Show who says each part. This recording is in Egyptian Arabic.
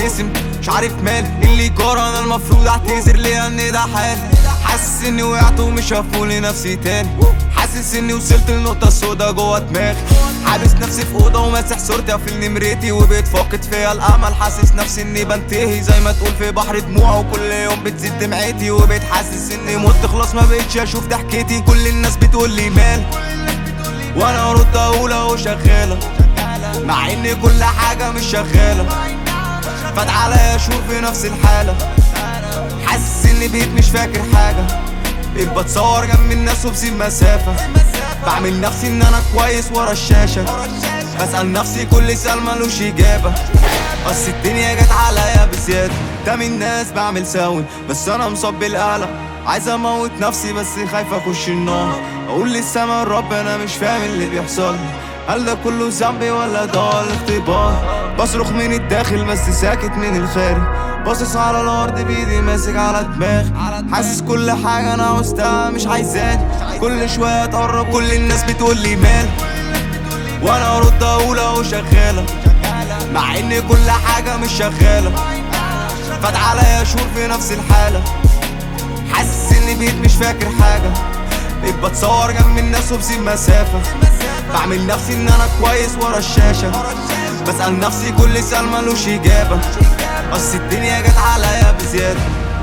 Speaker 1: ببتسم مش عارف مال اللي جرى انا المفروض اعتذر ليه ان ده حالي حاسس اني وقعت ومش هفوق لنفسي تاني حاسس اني وصلت لنقطة سودا جوا دماغي حابس نفسي في اوضه وماسح صورتي قافل نمرتي وبقيت فاقد فيها الامل حاسس نفسي اني بنتهي زي ما تقول في بحر دموع وكل يوم بتزيد دمعتي وبقيت حاسس اني مت خلاص ما بقتش اشوف ضحكتي كل الناس بتقول لي مال وانا ارد اقول اهو شغاله مع ان كل حاجه مش شغاله فات عليا شهور في نفس الحاله حاسس اني بقيت مش فاكر حاجه بقيت بتصور جنب الناس وبسيب مسافه بعمل نفسي ان انا كويس ورا الشاشه بسأل نفسي كل سؤال ملوش اجابه بس الدنيا جت عليا بزياده قدام الناس بعمل ساون بس انا مصاب بالقلق عايز اموت نفسي بس خايف اخش النار اقول للسما الرب انا مش فاهم اللي بيحصل لي هل ده كله ذنبي ولا ده الاختبار بصرخ من الداخل بس ساكت من الخارج باصص على الارض بايدي ماسك على دماغي حاسس كل حاجه انا عاوزتها مش عايزاني كل شويه تقرب كل الناس بتقول لي مال وانا ارد اقول اهو شغاله مع ان كل حاجه مش شغاله فات عليا شهور في نفس الحاله حاسس اني بقيت مش فاكر حاجه بقيت بتصور جنب الناس وبسيب مسافه بعمل نفسي ان انا كويس ورا الشاشه بسأل نفسي كل سؤال ملوش اجابه بس الدنيا جت عليا بزياده